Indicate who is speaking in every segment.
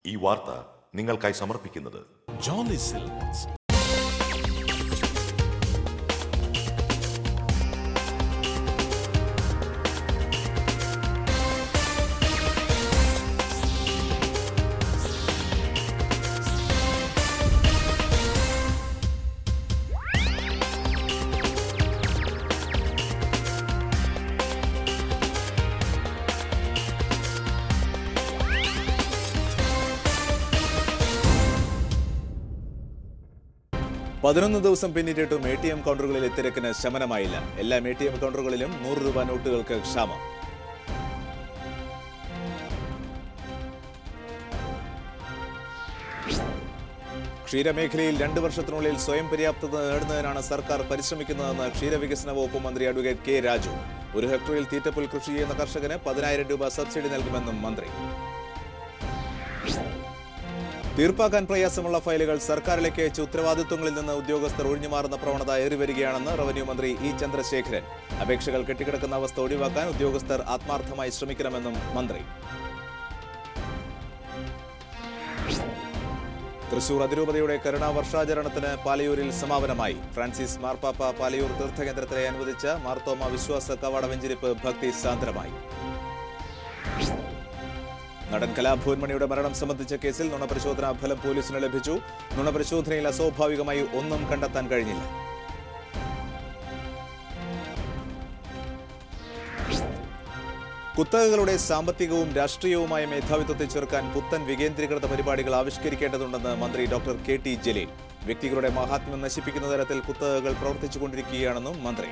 Speaker 1: ഈ വാർത്ത നിങ്ങൾക്കായി സമർപ്പിക്കുന്നത്
Speaker 2: Jolly Silks.
Speaker 3: പതിനൊന്ന് ദിവസം പിന്നിട്ടിട്ടും എ ടി എം കൗണ്ടറുകളിലെ തിരക്കിന് ശമനമായില്ല എല്ലാ എ ടി എം കൗണ്ടറുകളിലും നൂറ് രൂപ നോട്ടുകൾക്ക് ക്ഷാമം ക്ഷീരമേഖലയിൽ രണ്ട് വർഷത്തിനുള്ളിൽ സ്വയം പര്യാപ്തത നേടുന്നതിനാണ് സർക്കാർ പരിശ്രമിക്കുന്നതെന്ന് ക്ഷീരവികസന വകുപ്പ് മന്ത്രി അഡ്വക്കേറ്റ് കെ രാജു ഒരു ഹെക്ടറിൽ തീറ്റപ്പുൽ കൃഷി ചെയ്യുന്ന കർഷകന് പതിനായിരം രൂപ സബ്സിഡി നൽകുമെന്നും മന്ത്രി തീർപ്പാക്കാൻ പ്രയാസമുള്ള ഫയലുകൾ സർക്കാരിലേക്ക് അയച്ച് ഉത്തരവാദിത്വങ്ങളിൽ നിന്ന് ഉദ്യോഗസ്ഥർ ഒഴിഞ്ഞുമാറുന്ന പ്രവണത ഏറിവരികയാണെന്ന് റവന്യൂ മന്ത്രി ഇ ചന്ദ്രശേഖരൻ അപേക്ഷകൾ കെട്ടിക്കിടക്കുന്ന അവസ്ഥ ഒഴിവാക്കാൻ ഉദ്യോഗസ്ഥർ ആത്മാർത്ഥമായി ശ്രമിക്കണമെന്നും മന്ത്രി തൃശൂർ അതിരൂപതയുടെ കരുണാ വർഷാചരണത്തിന് പാലയൂരിൽ സമാപനമായി ഫ്രാൻസിസ് മാർപ്പാപ്പ പാലയൂർ തീർത്ഥകേന്ദ്രത്തിലെ അനുവദിച്ച മാർത്തോമ വിശ്വാസ കവാട വെഞ്ചിരിപ്പ് ഭക്തി സാന്ദ്രമായി നടൻ കലാഭവൻ മണിയുടെ മരണം സംബന്ധിച്ച കേസിൽ നുണപരിശോധനാ ഫലം പോലീസിന് ലഭിച്ചു നുണപരിശോധനയിൽ അസ്വാഭാവികമായി ഒന്നും കണ്ടെത്താൻ കഴിഞ്ഞില്ല കുത്തകകളുടെ സാമ്പത്തികവും രാഷ്ട്രീയവുമായ മേധാവിത്വത്തെ ചെറുക്കാൻ പുത്തൻ വികേന്ദ്രീകൃത പരിപാടികൾ ആവിഷ്കരിക്കേണ്ടതുണ്ടെന്ന് മന്ത്രി ഡോക്ടർ കെ ടി ജലീൽ വ്യക്തികളുടെ മഹാത്മ്യം നശിപ്പിക്കുന്ന തരത്തിൽ കുത്തകകൾ പ്രവർത്തിച്ചുകൊണ്ടിരിക്കുകയാണെന്നും മന്ത്രി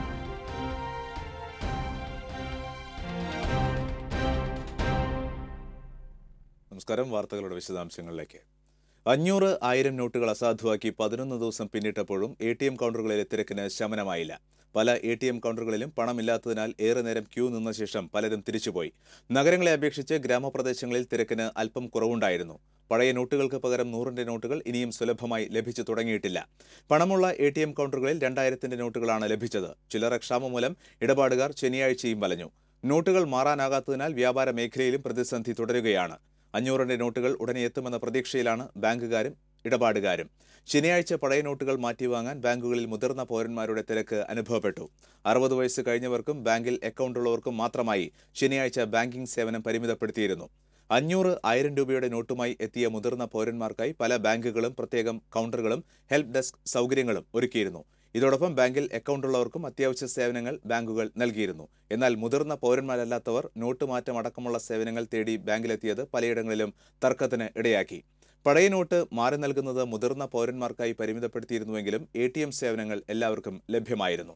Speaker 3: നമസ്കാരം വാർത്തകളുടെ വിശദാംശങ്ങളിലേക്ക് അഞ്ഞൂറ് ആയിരം നോട്ടുകൾ അസാധുവാക്കി പതിനൊന്ന് ദിവസം പിന്നിട്ടപ്പോഴും എ ടി എം കൗണ്ടറുകളിലെ തിരക്കിന് ശമനമായില്ല പല എ ടി എം കൗണ്ടറുകളിലും പണമില്ലാത്തതിനാൽ ഏറെ നേരം ക്യൂ നിന്ന ശേഷം പലരും തിരിച്ചുപോയി നഗരങ്ങളെ അപേക്ഷിച്ച് ഗ്രാമപ്രദേശങ്ങളിൽ തിരക്കിന് അല്പം കുറവുണ്ടായിരുന്നു പഴയ നോട്ടുകൾക്ക് പകരം നൂറിന്റെ നോട്ടുകൾ ഇനിയും സുലഭമായി ലഭിച്ചു തുടങ്ങിയിട്ടില്ല പണമുള്ള എ ടി എം കൗണ്ടറുകളിൽ രണ്ടായിരത്തിന്റെ നോട്ടുകളാണ് ലഭിച്ചത് ചില്ലറ ക്ഷാമം മൂലം ഇടപാടുകാർ ശനിയാഴ്ചയും വലഞ്ഞു നോട്ടുകൾ മാറാനാകാത്തതിനാൽ വ്യാപാര മേഖലയിലും പ്രതിസന്ധി തുടരുകയാണ് അഞ്ഞൂറിന്റെ നോട്ടുകൾ ഉടനെ എത്തുമെന്ന പ്രതീക്ഷയിലാണ് ബാങ്കുകാരും ഇടപാടുകാരും ശനിയാഴ്ച പഴയ നോട്ടുകൾ മാറ്റിവാങ്ങാൻ ബാങ്കുകളിൽ മുതിർന്ന പൗരന്മാരുടെ തിരക്ക് അനുഭവപ്പെട്ടു അറുപത് വയസ്സ് കഴിഞ്ഞവർക്കും ബാങ്കിൽ അക്കൗണ്ടുള്ളവർക്കും മാത്രമായി ശനിയാഴ്ച ബാങ്കിംഗ് സേവനം പരിമിതപ്പെടുത്തിയിരുന്നു അഞ്ഞൂറ് ആയിരം രൂപയുടെ നോട്ടുമായി എത്തിയ മുതിർന്ന പൗരന്മാർക്കായി പല ബാങ്കുകളും പ്രത്യേകം കൗണ്ടറുകളും ഹെൽപ്പ് ഡെസ്ക് സൗകര്യങ്ങളും ഒരുക്കിയിരുന്നു ഇതോടൊപ്പം ബാങ്കിൽ അക്കൗണ്ടുള്ളവർക്കും അത്യാവശ്യ സേവനങ്ങൾ ബാങ്കുകൾ നൽകിയിരുന്നു എന്നാൽ മുതിർന്ന പൗരന്മാരല്ലാത്തവർ നോട്ട് മാറ്റം അടക്കമുള്ള സേവനങ്ങൾ തേടി ബാങ്കിലെത്തിയത് പലയിടങ്ങളിലും തർക്കത്തിന് ഇടയാക്കി പഴയ നോട്ട് മാറി നൽകുന്നത് മുതിർന്ന പൗരന്മാർക്കായി പരിമിതപ്പെടുത്തിയിരുന്നുവെങ്കിലും എ ടി എം സേവനങ്ങൾ എല്ലാവർക്കും ലഭ്യമായിരുന്നു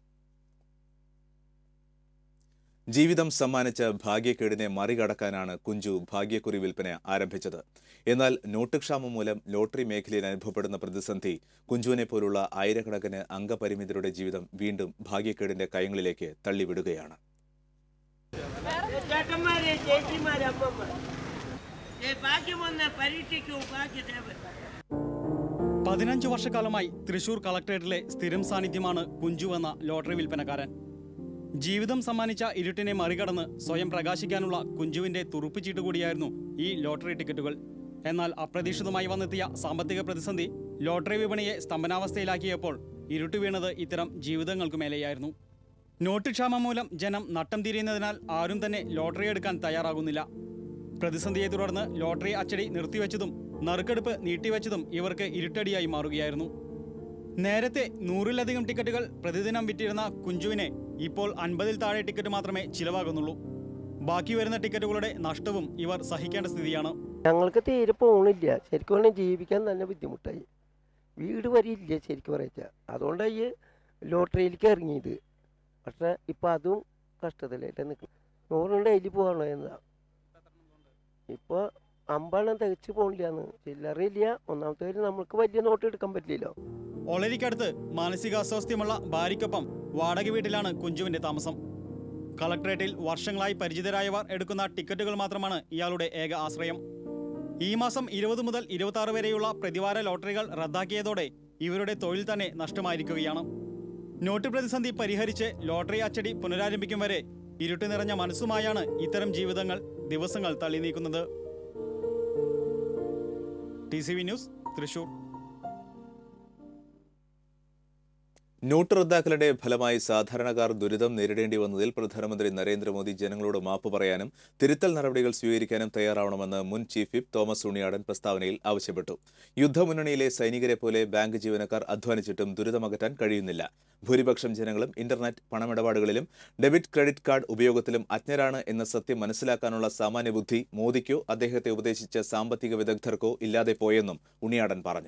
Speaker 3: ജീവിതം സമ്മാനിച്ച ഭാഗ്യക്കേടിനെ മറികടക്കാനാണ് കുഞ്ചു ഭാഗ്യക്കുറി വിൽപ്പന ആരംഭിച്ചത് എന്നാൽ നോട്ട് ക്ഷാമം മൂലം ലോട്ടറി മേഖലയിൽ അനുഭവപ്പെടുന്ന പ്രതിസന്ധി കുഞ്ചുവിനെ പോലുള്ള ആയിരക്കണക്കിന് അംഗപരിമിതരുടെ ജീവിതം വീണ്ടും ഭാഗ്യക്കേടിന്റെ കയങ്ങളിലേക്ക് തള്ളിവിടുകയാണ്
Speaker 4: ചേട്ടന്മാരെ ചേച്ചിമാരെ അമ്മമ്മ ഏ ഭാഗ്യം വന്ന് പരീക്ഷിക്കൂ ഭാഗ്യദേവൻ
Speaker 5: പതിനഞ്ച് വർഷക്കാലമായി തൃശൂർ കളക്ടറേറ്റിലെ സ്ഥിരം സാന്നിധ്യമാണ് കുഞ്ചു എന്ന ലോട്ടറി വിൽപ്പനക്കാരൻ ജീവിതം സമ്മാനിച്ച ഇരുട്ടിനെ മറികടന്ന് സ്വയം പ്രകാശിക്കാനുള്ള കുഞ്ചുവിന്റെ തുറുപ്പുചീട്ട് കൂടിയായിരുന്നു ഈ ലോട്ടറി ടിക്കറ്റുകൾ എന്നാൽ അപ്രതീക്ഷിതമായി വന്നെത്തിയ സാമ്പത്തിക പ്രതിസന്ധി ലോട്ടറി വിപണിയെ സ്തംഭനാവസ്ഥയിലാക്കിയപ്പോൾ ഇരുട്ട് വീണത് ഇത്തരം ജീവിതങ്ങൾക്കു മേലെയായിരുന്നു നോട്ട് ക്ഷാമം മൂലം ജനം നട്ടം തിരിയുന്നതിനാൽ ആരും തന്നെ ലോട്ടറി എടുക്കാൻ തയ്യാറാകുന്നില്ല പ്രതിസന്ധിയെ തുടർന്ന് ലോട്ടറി അച്ചടി നിർത്തിവെച്ചതും നറുക്കെടുപ്പ് നീട്ടിവെച്ചതും ഇവർക്ക് ഇരുട്ടടിയായി മാറുകയായിരുന്നു നേരത്തെ നൂറിലധികം ടിക്കറ്റുകൾ പ്രതിദിനം വിറ്റിരുന്ന കുഞ്ചുവിനെ ഇപ്പോൾ അൻപതിൽ താഴെ ടിക്കറ്റ് മാത്രമേ ചിലവാകുന്നുള്ളൂ ബാക്കി വരുന്ന ടിക്കറ്റുകളുടെ നഷ്ടവും ഇവർ സഹിക്കേണ്ട സ്ഥിതിയാണ്
Speaker 6: ഞങ്ങൾക്ക് തീരെ പോണില്ല ശരിക്കും പറഞ്ഞാൽ ജീവിക്കാൻ നല്ല ബുദ്ധിമുട്ടായി വീട് വരെ ഇല്ല ശരിക്കും പറയാ അതുകൊണ്ടാണ് ഈ ലോട്ടറിയിലേക്ക് ഇറങ്ങിയത് പക്ഷെ ഇപ്പം അതും കഷ്ടത്തിലായിട്ട് നിൽക്കും നൂറിന് ഡെയിലി പോകണോ എന്നാ ഇപ്പോൾ അമ്പെണ്ണം തികച്ച് പോണില്ലാന്ന് ചില്ലറയില്ല ഒന്നാമത്തെ കാര്യം നമുക്ക് വലിയ നോട്ട് എടുക്കാൻ പറ്റില്ലല്ലോ
Speaker 5: ഒളരിക്കടുത്ത് മാനസികാസ്വാസ്ഥ്യമുള്ള ഭാര്യയ്ക്കൊപ്പം വാടക വീട്ടിലാണ് കുഞ്ചുവിന്റെ താമസം കളക്ടറേറ്റിൽ വർഷങ്ങളായി പരിചിതരായവർ എടുക്കുന്ന ടിക്കറ്റുകൾ മാത്രമാണ് ഇയാളുടെ ഏക ആശ്രയം ഈ മാസം ഇരുപത് മുതൽ ഇരുപത്തി ആറ് വരെയുള്ള പ്രതിവാര ലോട്ടറികൾ റദ്ദാക്കിയതോടെ ഇവരുടെ തൊഴിൽ തന്നെ നഷ്ടമായിരിക്കുകയാണ് നോട്ട് പ്രതിസന്ധി പരിഹരിച്ച് ലോട്ടറി അച്ചടി പുനരാരംഭിക്കും വരെ ഇരുട്ട് നിറഞ്ഞ മനസ്സുമായാണ് ഇത്തരം ജീവിതങ്ങൾ ദിവസങ്ങൾ തള്ളി നീക്കുന്നത് T C V news Thrissur
Speaker 3: note റദ്ദാക്കലിന്റെ ഫലമായി സാധാരണക്കാർ ദുരിതം നേരിടേണ്ടി വന്നതിൽ പ്രധാനമന്ത്രി നരേന്ദ്രമോദി ജനങ്ങളോട് മാപ്പ് പറയാനും തിരുത്തൽ നടപടികൾ സ്വീകരിക്കാനും തയ്യാറാവണമെന്ന് മുൻ ചീഫ് വിപ്പ് തോമസ് ഉണ്ണിയാടൻ പ്രസ്താവനയിൽ ആവശ്യപ്പെട്ടു യുദ്ധമുന്നണിയിലെ സൈനികരെ പോലെ ബാങ്ക് ജീവനക്കാർ അധ്വാനിച്ചിട്ടും ദുരിതമകറ്റാൻ കഴിയുന്നില്ല ഭൂരിപക്ഷം ജനങ്ങളും ഇന്റർനെറ്റ് പണമിടപാടുകളിലും ഡെബിറ്റ് ക്രെഡിറ്റ് കാർഡ് ഉപയോഗത്തിലും അജ്ഞരാണ് എന്ന സത്യം മനസ്സിലാക്കാനുള്ള സാമാന്യ ബുദ്ധി മോദിക്കോ അദ്ദേഹത്തെ ഉപദേശിച്ച സാമ്പത്തിക വിദഗ്ധർക്കോ ഇല്ലാതെ പോയെന്നും ഉണ്ണിയാടൻ പറഞ്ഞു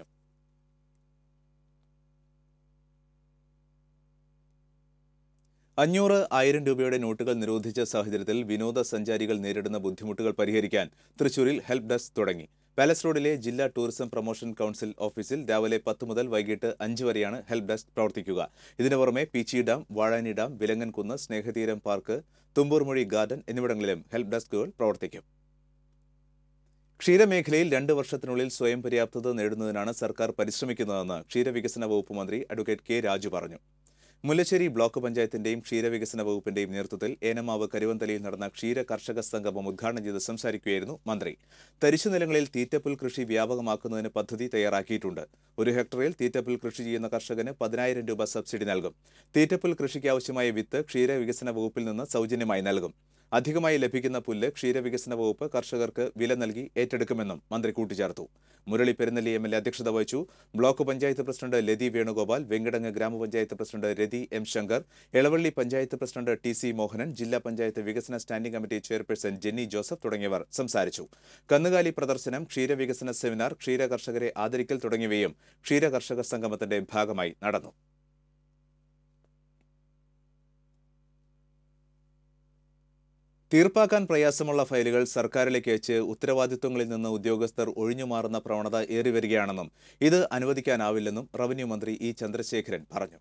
Speaker 3: അഞ്ഞൂറ് ആയിരം രൂപയുടെ നോട്ടുകൾ നിരോധിച്ച സാഹചര്യത്തിൽ വിനോദസഞ്ചാരികൾ നേരിടുന്ന ബുദ്ധിമുട്ടുകൾ പരിഹരിക്കാൻ തൃശൂരിൽ ഹെൽപ്പ് ഡെസ്ക് തുടങ്ങി പാലസ് റോഡിലെ ജില്ലാ ടൂറിസം പ്രൊമോഷൻ കൗൺസിൽ ഓഫീസിൽ രാവിലെ പത്ത് മുതൽ വൈകിട്ട് അഞ്ച് വരെയാണ് ഹെൽപ്പ് ഡെസ്ക് പ്രവർത്തിക്കുക ഇതിനു പുറമെ Peechi dam Vazhani dam Vilangankunnu Snehatheeram park Thumboormuzhi garden എന്നിവിടങ്ങളിലും ഹെൽപ്പ് ഡെസ്കുകൾ പ്രവർത്തിക്കും ക്ഷീരമേഖലയിൽ രണ്ട് വർഷത്തിനുള്ളിൽ സ്വയം പര്യാപ്തത നേടുന്നതിനാണ് സർക്കാർ പരിശ്രമിക്കുന്നതെന്ന് ക്ഷീരവികസന വകുപ്പ് മന്ത്രി അഡ്വക്കേറ്റ് കെ രാജു പറഞ്ഞു മുല്ലശ്ശേരി ബ്ലോക്ക് പഞ്ചായത്തിന്റെയും ക്ഷീരവികസന വകുപ്പിന്റെയും നേതൃത്വത്തിൽ ഏനമാവ് കരുവന്തലയിൽ നടന്ന ക്ഷീര കർഷക സംഗമം ഉദ്ഘാടനം ചെയ്ത് സംസാരിക്കുകയായിരുന്നു മന്ത്രി തരിശു നിലങ്ങളിൽ തീറ്റപ്പുൽ കൃഷി വ്യാപകമാക്കുന്നതിന് പദ്ധതി തയ്യാറാക്കിയിട്ടുണ്ട് ഒരു ഹെക്ടറിൽ തീറ്റപ്പുൽ കൃഷി ചെയ്യുന്ന കർഷകന് പതിനായിരം രൂപ സബ്സിഡി നൽകും തീറ്റപ്പുൽ കൃഷിക്ക് ആവശ്യമായ വിത്ത് ക്ഷീരവികസന വകുപ്പിൽ നിന്ന് സൗജന്യമായി നൽകും അധികമായി ലഭിക്കുന്ന പുല്ല് ക്ഷീരവികസന വകുപ്പ് കർഷകർക്ക് വില നൽകി ഏറ്റെടുക്കുമെന്നും മന്ത്രി കൂട്ടിച്ചേർത്തു Murali Perunnelli M L A അധ്യക്ഷത വഹിച്ചു ബ്ലോക്ക് പഞ്ചായത്ത് പ്രസിഡന്റ് ലതി വേണുഗോപാൽ വെങ്കിടങ്ങ് ഗ്രാമപഞ്ചായത്ത് president Rathi M Shankar Elavally panchayat president T C Mohanan ജില്ലാ പഞ്ചായത്ത് വികസന standing committee chairperson Jenny Joseph തുടങ്ങിയവർ സംസാരിച്ചു കന്നുകാലി പ്രദർശനം ക്ഷീരവികസന സെമിനാർ ക്ഷീര കർഷകരെ ആദരിക്കൽ തുടങ്ങിയവയും ക്ഷീര കർഷക സംഗമത്തിന്റെ ഭാഗമായി നടന്നു തീർപ്പാക്കാൻ പ്രയാസമുള്ള ഫയലുകൾ സർക്കാരിലേക്ക് അയച്ച് ഉത്തരവാദിത്വങ്ങളിൽ നിന്ന് ഉദ്യോഗസ്ഥർ ഒഴിഞ്ഞുമാറുന്ന പ്രവണത ഏറിവരികയാണെന്നും ഇത് അനുവദിക്കാനാവില്ലെന്നും റവന്യൂ മന്ത്രി ഇ ചന്ദ്രശേഖരൻ പറഞ്ഞു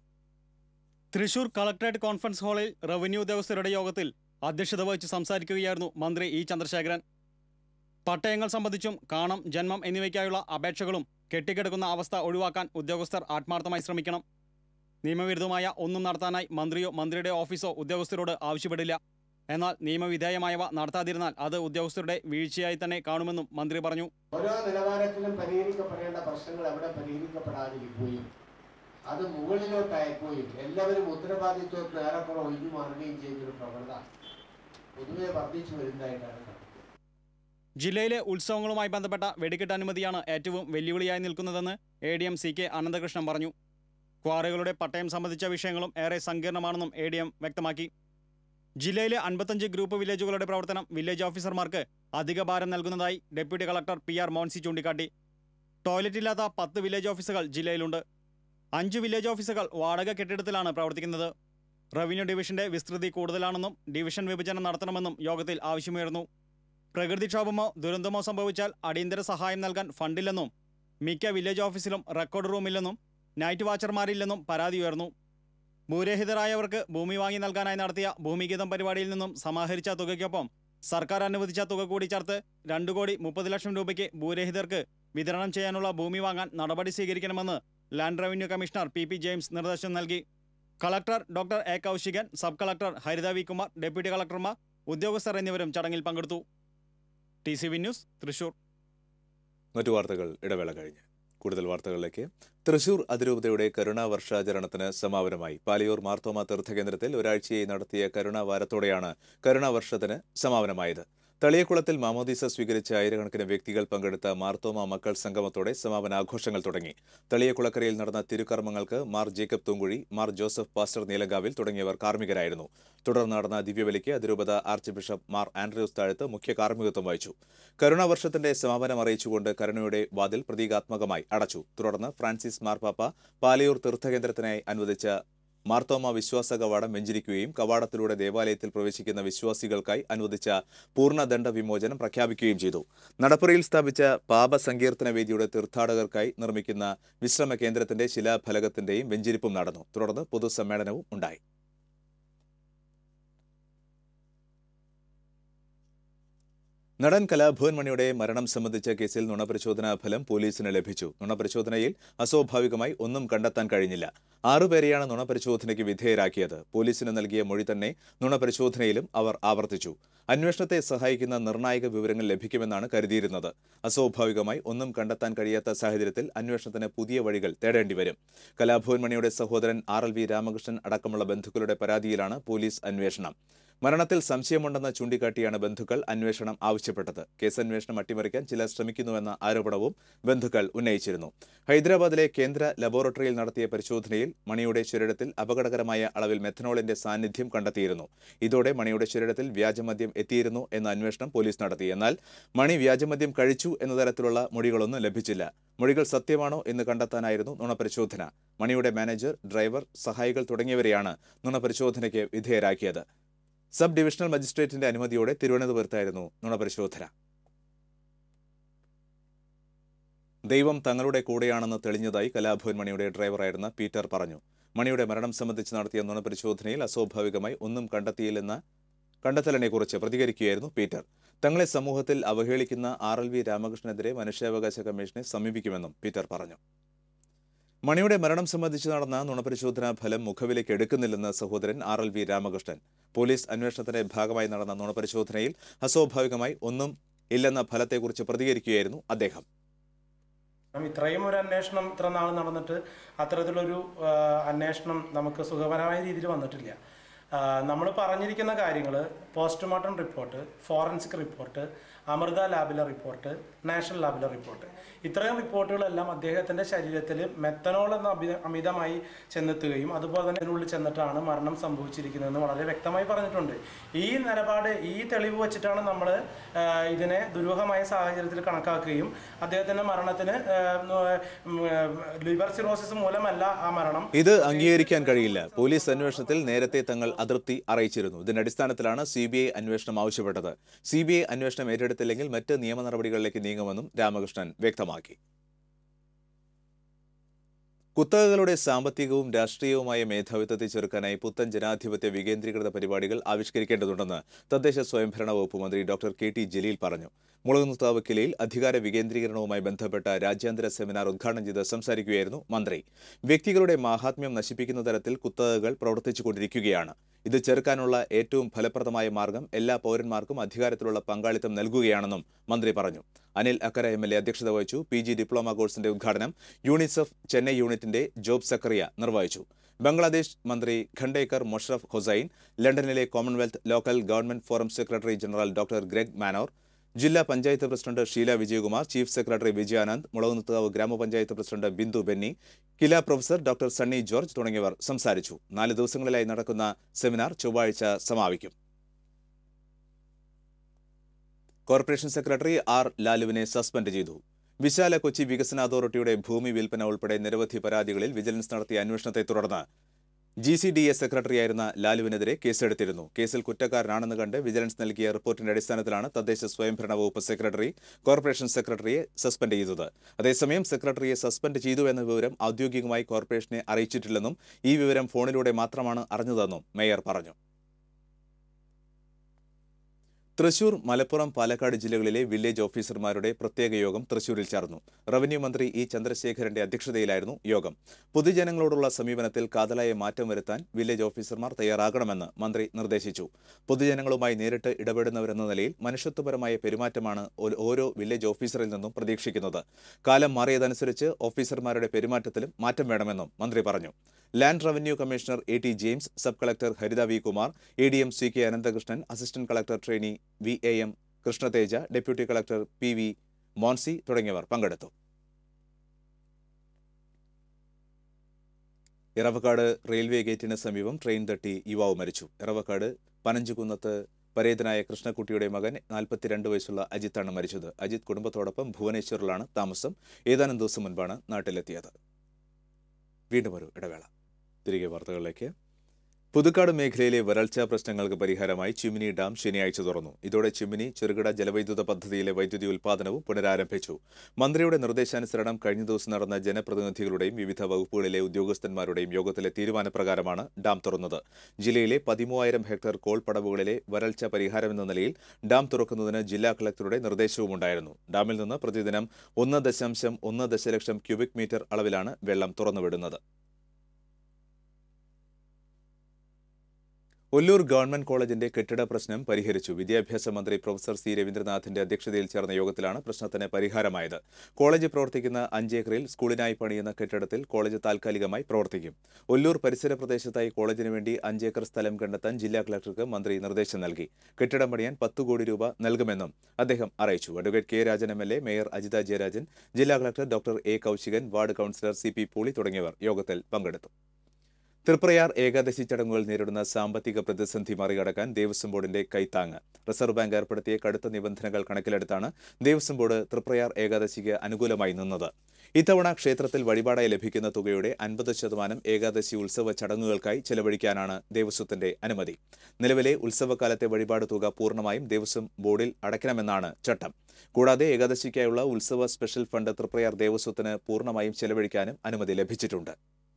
Speaker 5: തൃശൂർ കളക്ടറേറ്റ് കോൺഫറൻസ് ഹാളിൽ റവന്യൂ ഉദ്യോഗസ്ഥരുടെ യോഗത്തിൽ അധ്യക്ഷത വഹിച്ച് സംസാരിക്കുകയായിരുന്നു മന്ത്രി ഇ ചന്ദ്രശേഖരൻ പട്ടയങ്ങൾ സംബന്ധിച്ചും കാണം ജന്മം എന്നിവയ്ക്കായുള്ള അപേക്ഷകളും കെട്ടിക്കിടക്കുന്ന അവസ്ഥ ഒഴിവാക്കാൻ ഉദ്യോഗസ്ഥർ ആത്മാർത്ഥമായി ശ്രമിക്കണം നിയമവിരുദ്ധമായ ഒന്നും നടത്താനായി മന്ത്രിയോ മന്ത്രിയുടെ ഓഫീസോ ഉദ്യോഗസ്ഥരോട് ആവശ്യപ്പെടില്ല എന്നാൽ നിയമവിധേയമായവ നടത്താതിരുന്നാൽ അത് ഉദ്യോഗസ്ഥരുടെ വീഴ്ചയായി തന്നെ കാണുമെന്നും മന്ത്രി പറഞ്ഞു
Speaker 2: ഓരോ നിലവാരത്തിലും പരിഹരിക്കപ്പെടേണ്ട പ്രശ്നങ്ങൾ എവിടെ പരിഹരിക്കപ്പെടാതിരിക്കുകയും അത് മുകളിലോട്ടായപ്പോയും എല്ലാവരും ഉത്തരവാദിത്വത്തിന് ഏറെക്കുറെ ഒഴിഞ്ഞു മാറുകയും ചെയ്തൊരു പ്രവണത പൊതുവെ വർദ്ധിച്ചു വരുന്നതായിട്ടാണ് കാണുന്നത്
Speaker 5: ജില്ലയിലെ ഉത്സവങ്ങളുമായി ബന്ധപ്പെട്ട വെടിക്കെട്ട് അനുമതിയാണ് ഏറ്റവും വെല്ലുവിളിയായി നിൽക്കുന്നതെന്ന് A D M C K Ananthakrishnan പറഞ്ഞു ക്വാറികളുടെ പട്ടയം സംബന്ധിച്ച വിഷയങ്ങളും ഏറെ സങ്കീർണമാണെന്നും എ ഡി എം വ്യക്തമാക്കി ജില്ലയിലെ അൻപത്തഞ്ച് ഗ്രൂപ്പ് വില്ലേജുകളുടെ പ്രവർത്തനം വില്ലേജ് ഓഫീസർമാർക്ക് അധിക ഭാരം നൽകുന്നതായി deputy collector P R Monsy ചൂണ്ടിക്കാട്ടി ടോയ്ലറ്റ് ഇല്ലാത്ത പത്ത് വില്ലേജ് ഓഫീസുകൾ ജില്ലയിലുണ്ട് അഞ്ച് വില്ലേജ് ഓഫീസുകൾ വാടക കെട്ടിടത്തിലാണ് പ്രവർത്തിക്കുന്നത് റവന്യൂ ഡിവിഷന്റെ വിസ്തൃതി കൂടുതലാണെന്നും ഡിവിഷൻ വിഭജനം നടത്തണമെന്നും യോഗത്തിൽ ആവശ്യമുയർന്നു പ്രകൃതിക്ഷോഭമോ ദുരന്തമോ സംഭവിച്ചാൽ അടിയന്തര സഹായം നൽകാൻ ഫണ്ടില്ലെന്നും മിക്ക വില്ലേജ് ഓഫീസിലും റെക്കോർഡ് റൂമില്ലെന്നും നൈറ്റ് വാച്ചർമാരില്ലെന്നും പരാതി ഉയർന്നു ഭൂരഹിതരായവർക്ക് ഭൂമി വാങ്ങി നൽകാനായി നടത്തിയ ഭൂമിഗീതം പരിപാടിയിൽ നിന്നും സമാഹരിച്ച തുകയ്ക്കൊപ്പം സർക്കാർ അനുവദിച്ച തുക കൂടി ചേർത്ത് രണ്ടു കോടി മുപ്പത് ലക്ഷം രൂപയ്ക്ക് ഭൂരഹിതർക്ക് വിതരണം ചെയ്യാനുള്ള ഭൂമി വാങ്ങാൻ നടപടി സ്വീകരിക്കണമെന്ന് land revenue commissioner P P James നിർദ്ദേശം നൽകി collector doctor A Kaushikan sub collector Haritha V Kumar deputy കളക്ടർമാർ ഉദ്യോഗസ്ഥർ എന്നിവരും ചടങ്ങിൽ പങ്കെടുത്തു T C V news Thrissur
Speaker 3: മറ്റു വാർത്തകൾ ഇടവേള കഴിഞ്ഞ് കൂടുതൽ വാർത്തകളിലേക്ക് തൃശൂർ അതിരൂപതയുടെ കരുണാ വർഷാചരണത്തിന് സമാപനമായി പാലിയൂർ മാർത്തോമ തീർത്ഥകേന്ദ്രത്തിൽ ഒരാഴ്ചയായി നടത്തിയ കരുണാ വാരത്തോടെയാണ് കരുണാ വർഷത്തിന് സമാപനമായത് തളിയക്കുളത്തിൽ മാമോദീസ സ്വീകരിച്ച ആയിരക്കണക്കിന് വ്യക്തികൾ പങ്കെടുത്ത മാർത്തോമ മക്കൾ സംഗമത്തോടെ സമാപനാഘോഷങ്ങൾ തുടങ്ങി തളിയക്കുളക്കരയിൽ നടന്ന തിരുക്കർമ്മങ്ങൾക്ക് Mar Jacob Thoomkuzhy Mar Joseph Pastor Neelankavil തുടങ്ങിയവർ കാർമ്മികരായിരുന്നു തുടർന്ന് നടന്ന ദിവ്യബലിക്ക് അതിരൂപത ആർച്ച് ബിഷപ്പ് മാർ ആൻഡ്രൂസ് താഴത്ത് മുഖ്യ കാർമ്മികത്വം വഹിച്ചു കരുണാവർഷത്തിന്റെ സമാപനം അറിയിച്ചുകൊണ്ട് കരുണയുടെ വാതിൽ പ്രതീകാത്മകമായി അടച്ചു തുടർന്ന് ഫ്രാൻസിസ് മാർപ്പാപ്പ പാലയൂർ തീർത്ഥകേന്ദ്രത്തിനായി അനുവദിച്ച മാർത്തോമ വിശ്വാസ കവാടം വെഞ്ചരിക്കുകയും കവാടത്തിലൂടെ ദേവാലയത്തിൽ പ്രവേശിക്കുന്ന വിശ്വാസികൾക്കായി അനുവദിച്ച പൂർണ്ണദണ്ഡ വിമോചനം പ്രഖ്യാപിക്കുകയും ചെയ്തു നടപ്പുറയിൽ സ്ഥാപിച്ച പാപ സങ്കീർത്തന വേദിയുടെ തീർത്ഥാടകർക്കായി നിർമ്മിക്കുന്ന വിശ്രമ കേന്ദ്രത്തിന്റെ ശിലാഫലകത്തിന്റെയും വെഞ്ചരിപ്പും നടന്നു തുടർന്ന് പൊതുസമ്മേളനവും ഉണ്ടായി നടൻ കലാഭവൻ മണിയുടെ മരണം സംബന്ധിച്ച കേസിൽ നുണപരിശോധനാ ഫലം പോലീസിന് ലഭിച്ചു നുണപരിശോധനയിൽ അസ്വാഭാവികമായി ഒന്നും കണ്ടെത്താൻ കഴിഞ്ഞില്ല ആറുപേരെയാണ് നുണപരിശോധനയ്ക്ക് വിധേയരാക്കിയത് പോലീസിന് നൽകിയ മൊഴി തന്നെ നുണപരിശോധനയിലും അവർ ആവർത്തിച്ചു അന്വേഷണത്തെ സഹായിക്കുന്ന നിർണായക വിവരങ്ങൾ ലഭിക്കുമെന്നാണ് കരുതിയിരുന്നത് അസ്വാഭാവികമായി ഒന്നും കണ്ടെത്താൻ കഴിയാത്ത സാഹചര്യത്തിൽ അന്വേഷണത്തിന് പുതിയ വഴികൾ തേടേണ്ടി വരും കലാഭവൻ മണിയുടെ സഹോദരൻ ആർ എൽ വി രാമകൃഷ്ണൻ അടക്കമുള്ള ബന്ധുക്കളുടെ പരാതിയിലാണ് പോലീസ് അന്വേഷണം മരണത്തിൽ സംശയമുണ്ടെന്ന് ചൂണ്ടിക്കാട്ടിയാണ് ബന്ധുക്കൾ അന്വേഷണം ആവശ്യപ്പെട്ടത് കേസ് അന്വേഷണം അട്ടിമറിക്കാൻ ചിലർ ശ്രമിക്കുന്നുവെന്ന ആരോപണവും ബന്ധുക്കൾ ഉന്നയിച്ചിരുന്നു ഹൈദരാബാദിലെ കേന്ദ്ര ലബോറട്ടറിയിൽ നടത്തിയ പരിശോധനയിൽ മണിയുടെ ശരീരത്തിൽ അപകടകരമായ അളവിൽ മെഥനോളിന്റെ സാന്നിധ്യം കണ്ടെത്തിയിരുന്നു ഇതോടെ മണിയുടെ ശരീരത്തിൽ വ്യാജമദ്യം എത്തിയിരുന്നു എന്ന അന്വേഷണം പോലീസ് നടത്തി എന്നാൽ മണി വ്യാജമദ്യം കഴിച്ചു എന്ന തരത്തിലുള്ള മൊഴികളൊന്നും ലഭിച്ചില്ല മൊഴികൾ സത്യമാണോ എന്ന് കണ്ടെത്താനായിരുന്നു നുണപരിശോധന മണിയുടെ മാനേജർ ഡ്രൈവർ സഹായികൾ തുടങ്ങിയവരെയാണ് നുണപരിശോധനയ്ക്ക് വിധേയരാക്കിയത് സബ് ഡിവിഷണൽ മജിസ്ട്രേറ്റിന്റെ അനുമതിയോടെ തിരുവനന്തപുരത്തായിരുന്നു നുണപരിശോധന ദൈവം തങ്ങളുടെ കൂടെയാണെന്ന് തെളിഞ്ഞതായി കലാഭവൻ മണിയുടെ ഡ്രൈവറായിരുന്ന പീറ്റർ പറഞ്ഞു മണിയുടെ മരണം സംബന്ധിച്ച് നടത്തിയ നുണപരിശോധനയിൽ അസ്വാഭാവികമായി ഒന്നും കണ്ടെത്തിയില്ലെന്ന കണ്ടെത്തലിനെക്കുറിച്ച് പ്രതികരിക്കുകയായിരുന്നു പീറ്റർ തങ്ങളെ സമൂഹത്തിൽ അവഹേളിക്കുന്ന ആർ എൽ വി രാമകൃഷ്ണനെതിരെ മനുഷ്യാവകാശ കമ്മീഷനെ സമീപിക്കുമെന്നും പീറ്റർ പറഞ്ഞു മണിയുടെ മരണം സംബന്ധിച്ച് നടന്ന നുണപരിശോധനാ ഫലം മുഖവിലേക്ക് എടുക്കുന്നില്ലെന്ന് സഹോദരൻ R L V Ramakrishnan police അന്വേഷണത്തിന്റെ ഭാഗമായി നടന്ന നുണപരിശോധനയിൽ അസ്വാഭാവികമായി ഒന്നും ഇല്ലെന്ന ഫലത്തെക്കുറിച്ച് പ്രതികരിക്കുകയായിരുന്നു അദ്ദേഹം
Speaker 7: കാരണം ഇത്രയും ഒരു അന്വേഷണം ഇത്ര നാൾ നടന്നിട്ട് അത്തരത്തിലൊരു ആ, അന്വേഷണം നമുക്ക് സുഖകരമായ രീതിയിൽ വന്നിട്ടില്ല നമ്മൾ പറഞ്ഞിരിക്കുന്ന കാര്യങ്ങൾ postmortem report forensic report Amrita ലാബിലെ റിപ്പോർട്ട് നാഷണൽ ലാബിലെ റിപ്പോർട്ട് ഇത്രയും റിപ്പോർട്ടുകളെല്ലാം അദ്ദേഹത്തിൻ്റെ ശരീരത്തിൽ മെത്തനോൾ എന്ന അമിത അമിതമായി ചെന്നെത്തുകയും അതുപോലെ തന്നെ ഇതിനുള്ളിൽ ചെന്നിട്ടാണ് മരണം സംഭവിച്ചിരിക്കുന്നതെന്ന് വളരെ വ്യക്തമായി പറഞ്ഞിട്ടുണ്ട് ഈ നിലപാട് ഈ തെളിവ് വെച്ചിട്ടാണ് നമ്മൾ ഇതിനെ ദുരൂഹമായ സാഹചര്യത്തിൽ കണക്കാക്കുകയും അദ്ദേഹത്തിൻ്റെ മരണത്തിന് ലിവർ സിറോസിസ് മൂലമല്ല ആ മരണം
Speaker 3: ഇത് അംഗീകരിക്കാൻ കഴിയില്ല പോലീസ് അന്വേഷണത്തിൽ നേരത്തെ തങ്ങൾ അതൃപ്തി അറിയിച്ചിരുന്നു ഇതിന്റെ അടിസ്ഥാനത്തിലാണ് സി ബി ഐ അന്വേഷണം ആവശ്യപ്പെട്ടത് സി ബി ഐ അന്വേഷണം ഏറ്റെടുത്തില്ലെങ്കിൽ മറ്റ് നിയമ നടപടികളിലേക്ക് നീങ്ങുമെന്നും രാമകൃഷ്ണൻ വ്യക്തമാക്കി കുത്തകകളുടെ സാമ്പത്തികവും രാഷ്ട്രീയവുമായ മേധാവിത്വത്തെ ചെറുക്കാനായി പുത്തൻ ജനാധിപത്യ വികേന്ദ്രീകൃത പരിപാടികൾ ആവിഷ്കരിക്കേണ്ടതുണ്ടെന്ന് തദ്ദേശ സ്വയംഭരണ വകുപ്പ് മന്ത്രി ഡോക്ടർ കെ ടി ജലീൽ പറഞ്ഞു മുളകുന്നത്താവ് കിലയിൽ അധികാര വികേന്ദ്രീകരണവുമായി ബന്ധപ്പെട്ട രാജ്യാന്തര സെമിനാർ ഉദ്ഘാടനം ചെയ്ത് സംസാരിക്കുകയായിരുന്നു മന്ത്രി വ്യക്തികളുടെ മാഹാത്മ്യം നശിപ്പിക്കുന്ന തരത്തിൽ കുത്തകകൾ പ്രവർത്തിച്ചുകൊണ്ടിരിക്കുകയാണ് ഇത് ചെറുക്കാനുള്ള ഏറ്റവും ഫലപ്രദമായ മാർഗം എല്ലാ പൗരന്മാർക്കും അധികാരത്തിലുള്ള പങ്കാളിത്തം നൽകുകയാണെന്നും മന്ത്രി പറഞ്ഞു Anil Akkara M L A അധ്യക്ഷത വഹിച്ചു പി ജി ഡിപ്ലോമ കോഴ്സിന്റെ ഉദ്ഘാടനം യൂണിസെഫ് ചെന്നൈ യൂണിറ്റിന്റെ ജോബ് സക്കറിയ നിർവഹിച്ചു ബംഗ്ലാദേശ് മന്ത്രി ഖണ്ടേക്കർ മൊഷറഫ് ഹൊസൈൻ ലണ്ടനിലെ Commonwealth local government forum secretary general doctor Greg Munro ജില്ലാ panchayat president Sheela Vijayakumar chief secretary Vijayanand Mulakunnathukavu ഗ്രാമപഞ്ചായത്ത് president Bindu Benny KILA professor doctor Sunny George തുടങ്ങിയവർ സംസാരിച്ചു നാല് ദിവസങ്ങളിലായി നടക്കുന്ന സെമിനാർ ചൊവ്വാഴ്ച സമാപിക്കും കോർപ്പറേഷൻ സെക്രട്ടറി ആർ ലാലുവിനെ സസ്പെൻഡ് ചെയ്തു വിശാല കൊച്ചി വികസന അതോറിറ്റിയുടെ ഭൂമി വിൽപ്പന ഉൾപ്പെടെ നിരവധി പരാതികളിൽ വിജിലൻസ് നടത്തിയ അന്വേഷണത്തെ തുടർന്ന് ജി സി ഡി എ സെക്രട്ടറിയായിരുന്ന ലാലുവിനെതിരെ കേസെടുത്തിരുന്നു കേസിൽ കുറ്റക്കാരനാണെന്ന് കണ്ട് വിജിലൻസ് നൽകിയ റിപ്പോർട്ടിന്റെ അടിസ്ഥാനത്തിലാണ് തദ്ദേശ സ്വയംഭരണ വകുപ്പ് സെക്രട്ടറി കോർപ്പറേഷൻ സെക്രട്ടറിയെ സസ്പെൻഡ് ചെയ്തത് അതേസമയം സെക്രട്ടറിയെ സസ്പെൻഡ് ചെയ്തു എന്ന വിവരം ഔദ്യോഗികമായി കോർപ്പറേഷനെ അറിയിച്ചിട്ടില്ലെന്നും ഈ വിവരം ഫോണിലൂടെ മാത്രമാണ് അറിഞ്ഞതെന്നും മേയർ പറഞ്ഞു തൃശൂർ മലപ്പുറം പാലക്കാട് ജില്ലകളിലെ വില്ലേജ് ഓഫീസർമാരുടെ പ്രത്യേക യോഗം തൃശൂരിൽ ചേർന്നു റവന്യൂ മന്ത്രി ഇ ചന്ദ്രശേഖരന്റെ അധ്യക്ഷതയിലായിരുന്നു യോഗം പൊതുജനങ്ങളോടുള്ള സമീപനത്തിൽ കാതലായ മാറ്റം വരുത്താൻ വില്ലേജ് ഓഫീസർമാർ തയ്യാറാകണമെന്ന് മന്ത്രി നിർദ്ദേശിച്ചു പൊതുജനങ്ങളുമായി നേരിട്ട് ഇടപെടുന്നവരെന്ന നിലയിൽ മനുഷ്യത്വപരമായ പെരുമാറ്റമാണ് ഓ- ഓരോ വില്ലേജ് ഓഫീസറിൽ നിന്നും പ്രതീക്ഷിക്കുന്നത് കാലം മാറിയതനുസരിച്ച് ഓഫീസർമാരുടെ പെരുമാറ്റത്തിലും മാറ്റം വേണമെന്നും മന്ത്രി പറഞ്ഞു land revenue commissioner A T James sub collector Haritha V Kumar A D M C K Ananthakrishnan assistant collector trainee V A M Krishnateja deputy collector P V Monsy തുടങ്ങിയവർ പങ്കെടുത്തു ഇറവക്കാട് റെയിൽവേ ഗേറ്റിന് സമീപം ട്രെയിൻ തട്ടി യുവാവ് മരിച്ചു ഇറവക്കാട് പനഞ്ചുകുന്നത്ത് പരേതനായ കൃഷ്ണക്കുട്ടിയുടെ മകൻ നാൽപ്പത്തിരണ്ട് വയസ്സുള്ള അജിത്താണ് മരിച്ചത് അജിത് കുടുംബത്തോടൊപ്പം ഭുവനേശ്വറിലാണ് താമസം ഏതാനും ദിവസം മുൻപാണ് നാട്ടിലെത്തിയത് വീണ്ടും ഒരു ഇടവേള തിരികെ വാർത്തകളിലേക്ക് പുതുക്കാട് മേഖലയിലെ വരൾച്ചാ പ്രശ്നങ്ങൾക്ക് പരിഹാരമായി ചിമ്മിനി ഡാം ശനിയാഴ്ച തുറന്നു ഇതോടെ ചിമ്മിനി ചെറുകിട ജലവൈദ്യുത പദ്ധതിയിലെ വൈദ്യുതി ഉൽപ്പാദനവും പുനരാരംഭിച്ചു മന്ത്രിയുടെ നിർദ്ദേശാനുസരണം കഴിഞ്ഞ ദിവസം നടന്ന ജനപ്രതിനിധികളുടെയും വിവിധ വകുപ്പുകളിലെ ഉദ്യോഗസ്ഥന്മാരുടെയും യോഗത്തിലെ തീരുമാനപ്രകാരമാണ് ഡാം തുറന്നത് ജില്ലയിലെ പതിമൂവായിരം ഹെക്ടർ കോൾ പടവുകളിലെ വരൾച്ച പരിഹാരമെന്ന നിലയിൽ ഡാം തുറക്കുന്നതിന് ജില്ലാ കളക്ടറുടെ നിർദ്ദേശവുമുണ്ടായിരുന്നു ഡാമിൽ നിന്ന് പ്രതിദിനം ഒന്ന് ദശാംശം ഒന്ന് ദശലക്ഷം ക്യൂബിക് മീറ്റർ അളവിലാണ് വെള്ളം തുറന്നുവിടുന്നത് ഒല്ലൂർ ഗവൺമെന്റ് കോളേജിന്റെ കെട്ടിട പ്രശ്നം പരിഹരിച്ചു വിദ്യാഭ്യാസ മന്ത്രി പ്രൊഫസർ സി രവീന്ദ്രനാഥിന്റെ അധ്യക്ഷതയിൽ ചേർന്ന യോഗത്തിലാണ് പ്രശ്നത്തിന് പരിഹാരമായത് കോളേജ് പ്രവർത്തിക്കുന്ന അഞ്ചേക്കറിൽ സ്കൂളിനായി പണിയുന്ന കെട്ടിടത്തിൽ കോളേജ് താൽക്കാലികമായി പ്രവർത്തിക്കും ഒല്ലൂർ പരിസര പ്രദേശത്തായി കോളേജിന് വേണ്ടി അഞ്ചേക്കർ സ്ഥലം കണ്ടെത്താൻ ജില്ലാ കളക്ടർക്ക് മന്ത്രി നിർദ്ദേശം നൽകി കെട്ടിടം പണിയാൻ പത്തു കോടി രൂപ നൽകുമെന്നും അദ്ദേഹം അറിയിച്ചു advocate K Rajan M L A mayor Ajitha Jayarajan ജില്ലാ collector doctor A Kaushikan ward councillor C P Poly തുടങ്ങിയവർ യോഗത്തിൽ പങ്കെടുത്തു തൃപ്രയാർ ഏകാദശി ചടങ്ങുകൾ നേരിടുന്ന സാമ്പത്തിക പ്രതിസന്ധി മറികടക്കാൻ ദേവസ്വം ബോർഡിന്റെ കൈത്താങ്ങ് റിസർവ് ബാങ്ക് ഏർപ്പെടുത്തിയ കടുത്ത നിബന്ധനകൾ കണക്കിലെടുത്താണ് ദേവസ്വം ബോർഡ് തൃപ്രയാർ ഏകാദശിക്ക് അനുകൂലമായി നിന്നത് ഇത്തവണ ക്ഷേത്രത്തിൽ വഴിപാടായി ലഭിക്കുന്ന തുകയുടെ അൻപത് ശതമാനം ഏകാദശി ഉത്സവ ചടങ്ങുകൾക്കായി ചെലവഴിക്കാനാണ് ദേവസ്വത്തിന്റെ അനുമതി നിലവിലെ ഉത്സവകാലത്തെ വഴിപാട് തുക പൂർണ്ണമായും ദേവസ്വം ബോർഡിൽ അടയ്ക്കണമെന്നാണ് ചട്ടം കൂടാതെ ഏകാദശിക്കായുള്ള ഉത്സവ സ്പെഷ്യൽ ഫണ്ട് തൃപ്രയാർ ദേവസ്വത്തിന് പൂർണ്ണമായും ചെലവഴിക്കാനും അനുമതി ലഭിച്ചിട്ടുണ്ട്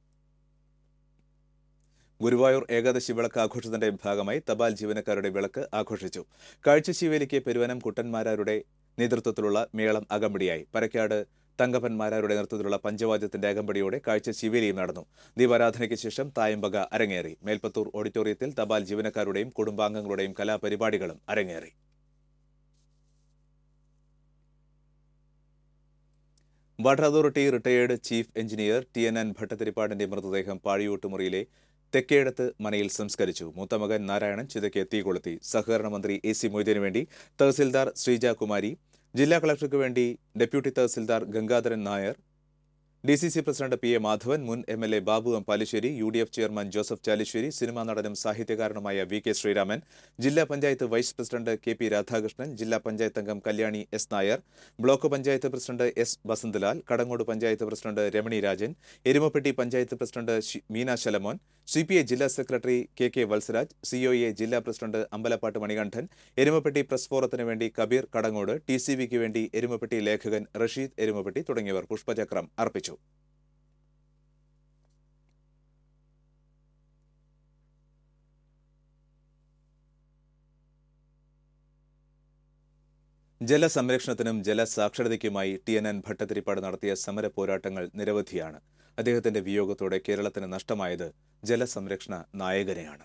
Speaker 3: ഗുരുവായൂർ ഏകാദശി വിളക്ക് ആഘോഷത്തിന്റെ ഭാഗമായി തപാൽ ജീവനക്കാരുടെ വിളക്ക് ആഘോഷിച്ചു കാഴ്ചശീവേലിക്ക് പെരുവനം കുട്ടന്മാരാരുടെ നേതൃത്വത്തിലുള്ള മേളം അകമ്പടിയായി പരക്കാട് തങ്കപ്പന്മാരാരുടെ നേതൃത്വത്തിലുള്ള പഞ്ചവാദ്യത്തിന്റെ അകമ്പടിയോടെ കാഴ്ച ശിവേലിയും നടന്നു ദീപാരാധനയ്ക്ക് ശേഷം തായമ്പക അരങ്ങേറി മേൽപ്പത്തൂർ ഓഡിറ്റോറിയത്തിൽ തപാൽ ജീവനക്കാരുടെയും കുടുംബാംഗങ്ങളുടെയും കലാപരിപാടികളും അരങ്ങേറി water authority retired chief engineer T N N ഭട്ടതിരിപ്പാടിന്റെ മൃതദേഹം പാഴിയൂട്ടുമുറിയിലെ തെക്കേടത്ത് മനയിൽ സംസ്കരിച്ചു മൂത്തമകൻ നാരായണൻ ചിതയ്ക്ക് തീ കൊളുത്തി സഹകരണ മന്ത്രി എ സി മൊയ്തീനു വേണ്ടി തഹസിൽദാർ ശ്രീജ കുമാരി ജില്ലാ കളക്ടർക്ക് വേണ്ടി deputy tahsildar Gangadharan Nair D C C president P A Madhavan മുൻ M L A Babu M Palissery U D F chairman Joseph Chalissery cinema നടനും സാഹിത്യകാരനുമായ വി കെ ശ്രീരാമൻ ജില്ലാ panchayat vice president K P Radhakrishnan ജില്ലാ പഞ്ചായത്ത് അംഗം Kalyani S Nair block panchayat president S Vasanthalal Kadangode panchayat president Ramani Rajan Erumapetty panchayat president ശി- Meena Shalomon C P I ജില്ലാ secretary K K Valsaraj C O A ജില്ലാ president Ambalappattu Manikandan Erumapetty press ഫോറത്തിന് വേണ്ടി കബീർ കടങ്ങോട് ടി സി വിക്ക് വേണ്ടി എരുമപ്പെട്ടി ലേഖകൻ റഷീദ് എരുമപ്പെട്ടി തുടങ്ങിയവർ പുഷ്പചക്രം അർപ്പിച്ചു ജലസംരക്ഷണത്തിനും ജലസാക്ഷരതയ്ക്കുമായി ടി എൻ എൻ ഭട്ടതിരിപ്പാട് നടത്തിയ സമര പോരാട്ടങ്ങൾ നിരവധിയാണ് അദ്ദേഹത്തിന്റെ വിയോഗത്തോടെ കേരളത്തിന് നഷ്ടമായത് ജലസംരക്ഷണ നായകനെയാണ്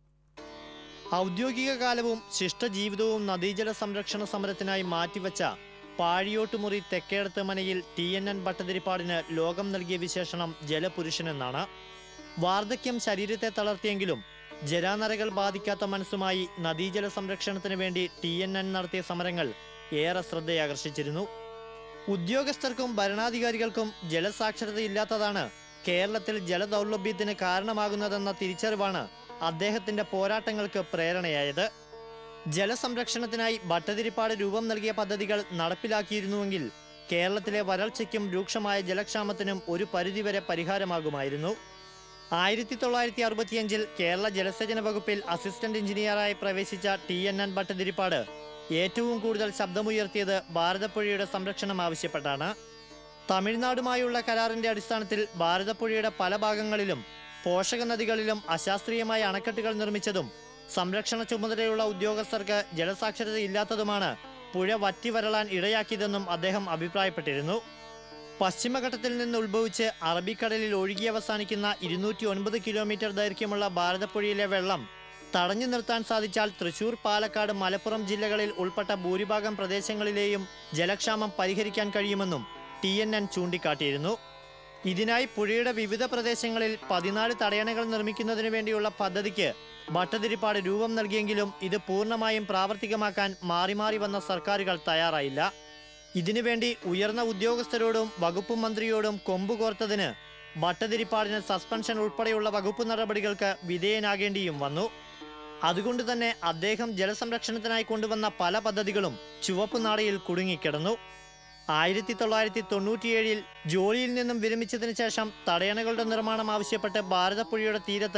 Speaker 8: ഔദ്യോഗിക കാലവും ശിഷ്ടജീവിതവും നദീജല സംരക്ഷണ സമരത്തിനായി മാറ്റിവെച്ച പാഴിയോട്ടുമുറി തെക്കേടത്ത് മനയിൽ ടി എൻ എൻ ഭട്ടതിരിപ്പാടിന് ലോകം നൽകിയ വിശേഷണം ജലപുരുഷനെന്നാണ് വാർദ്ധക്യം ശരീരത്തെ തളർത്തിയെങ്കിലും ജരാനരകൾ ബാധിക്കാത്ത മനസ്സുമായി നദീജല സംരക്ഷണത്തിന് വേണ്ടി ടി എൻ എൻ നടത്തിയ സമരങ്ങൾ ഏറെ ശ്രദ്ധയാകർഷിച്ചിരുന്നു ഉദ്യോഗസ്ഥർക്കും ഭരണാധികാരികൾക്കും ജലസാക്ഷരതയില്ലാത്തതാണ് കേരളത്തിൽ ജലദൗർലഭ്യത്തിന് കാരണമാകുന്നതെന്ന തിരിച്ചറിവാണ് അദ്ദേഹത്തിന്റെ പോരാട്ടങ്ങൾക്ക് പ്രേരണയായത് ജലസംരക്ഷണത്തിനായി ഭട്ടതിരിപ്പാട് രൂപം നൽകിയ പദ്ധതികൾ നടപ്പിലാക്കിയിരുന്നുവെങ്കിൽ കേരളത്തിലെ വരൾച്ചയ്ക്കും രൂക്ഷമായ ജലക്ഷാമത്തിനും ഒരു പരിധിവരെ പരിഹാരമാകുമായിരുന്നു ആയിരത്തി തൊള്ളായിരത്തി അറുപത്തിയഞ്ചിൽ കേരള ജലസേചന വകുപ്പിൽ അസിസ്റ്റന്റ് എഞ്ചിനീയറായി പ്രവേശിച്ച ടി എൻ എൻ ഭട്ടതിരിപ്പാട് ഏറ്റവും കൂടുതൽ ശബ്ദമുയർത്തിയത് ഭാരതപ്പുഴയുടെ സംരക്ഷണം ആവശ്യപ്പെട്ടാണ് തമിഴ്നാടുമായുള്ള കരാറിന്റെ അടിസ്ഥാനത്തിൽ ഭാരതപ്പുഴയുടെ പല ഭാഗങ്ങളിലും പോഷക നദികളിലും അശാസ്ത്രീയമായ അണക്കെട്ടുകൾ നിർമ്മിച്ചതും സംരക്ഷണ ചുമതലയുള്ള ഉദ്യോഗസ്ഥർക്ക് ജലസാക്ഷരത ഇല്ലാത്തതുമാണ് പുഴ വറ്റിവരളാൻ ഇടയാക്കിയതെന്നും അദ്ദേഹം അഭിപ്രായപ്പെട്ടിരുന്നു പശ്ചിമഘട്ടത്തിൽ നിന്ന് ഉത്ഭവിച്ച് അറബിക്കടലിൽ ഒഴുകി അവസാനിക്കുന്ന ഇരുന്നൂറ്റി ഒൻപത് കിലോമീറ്റർ ദൈർഘ്യമുള്ള ഭാരതപ്പുഴയിലെ വെള്ളം തടഞ്ഞു നിർത്താൻ സാധിച്ചാൽ തൃശൂർ പാലക്കാട് മലപ്പുറം ജില്ലകളിൽ ഉൾപ്പെട്ട ഭൂരിഭാഗം പ്രദേശങ്ങളിലെയും ജലക്ഷാമം പരിഹരിക്കാൻ കഴിയുമെന്നും ടി എൻ എൻ ചൂണ്ടിക്കാട്ടിയിരുന്നു ഇതിനായി പുഴയുടെ വിവിധ പ്രദേശങ്ങളിൽ പതിനാല് തടയണകൾ നിർമ്മിക്കുന്നതിനു വേണ്ടിയുള്ള പദ്ധതിക്ക് ഭട്ടതിരിപ്പാട് രൂപം നൽകിയെങ്കിലും ഇത് പൂർണ്ണമായും പ്രാവർത്തികമാക്കാൻ മാറി മാറി വന്ന സർക്കാരുകൾ തയ്യാറായില്ല ഇതിനുവേണ്ടി ഉയർന്ന ഉദ്യോഗസ്ഥരോടും വകുപ്പ് മന്ത്രിയോടും കൊമ്പുകോർത്തതിന് ഭട്ടതിരിപ്പാടിന് സസ്പെൻഷൻ ഉൾപ്പെടെയുള്ള വകുപ്പ് നടപടികൾക്ക് വിധേയനാകേണ്ടിയും വന്നു അതുകൊണ്ട് തന്നെ അദ്ദേഹം ജലസംരക്ഷണത്തിനായി കൊണ്ടുവന്ന പല പദ്ധതികളും ചുവപ്പ് നാടയിൽ കുടുങ്ങിക്കിടന്നു ആയിരത്തി തൊള്ളായിരത്തി തൊണ്ണൂറ്റിയേഴിൽ ജോലിയിൽ നിന്നും വിരമിച്ചതിന് ശേഷം തടയണകളുടെ നിർമ്മാണം ആവശ്യപ്പെട്ട് ഭാരതപ്പുഴയുടെ തീരത്ത്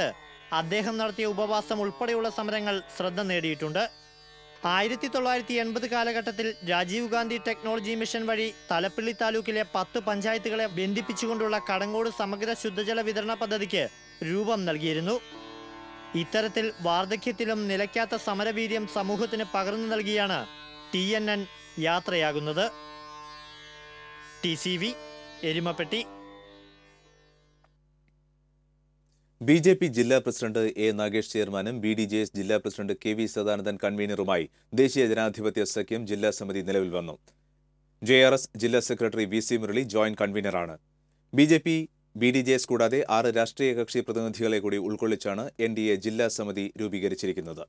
Speaker 8: അദ്ദേഹം നടത്തിയ ഉപവാസം ഉൾപ്പെടെയുള്ള സമരങ്ങൾ ശ്രദ്ധ നേടിയിട്ടുണ്ട് ആയിരത്തി തൊള്ളായിരത്തി എൺപത് കാലഘട്ടത്തിൽ രാജീവ് ഗാന്ധി ടെക്നോളജി മിഷൻ വഴി തലപ്പള്ളി താലൂക്കിലെ പത്ത് പഞ്ചായത്തുകളെ ബന്ധിപ്പിച്ചുകൊണ്ടുള്ള കടങ്ങോട് സമഗ്ര ശുദ്ധജല വിതരണ പദ്ധതിക്ക് രൂപം നൽകിയിരുന്നു ഇത്തരത്തിൽ വാർദ്ധക്യത്തിലും നിലയ്ക്കാത്ത സമരവീര്യം സമൂഹത്തിന് പകർന്നു നൽകിയാണ് ടി എൻ എൻ യാത്രയാകുന്നത് T C V Erumapetty
Speaker 3: B J P ജില്ലാ പ്രസിഡന്റ് എ നാഗേഷ് ചെയർമാനും ബി ഡി ജെ എസ് ജില്ലാ പ്രസിഡന്റ് കെ വി സദാനന്ദൻ കൺവീനറുമായി ദേശീയ ജനാധിപത്യ സഖ്യം ജില്ലാ സമിതി നിലവിൽ വന്നു ജെ ആർ എസ് ജില്ലാ secretary V C Murali joint കൺവീനറാണ് B J P B D J S കൂടാതെ ആറ് രാഷ്ട്രീയ കക്ഷി പ്രതിനിധികളെ കൂടി ഉൾക്കൊള്ളിച്ചാണ് എൻ ഡി എ ജില്ലാ സമിതി രൂപീകരിച്ചിരിക്കുന്നത്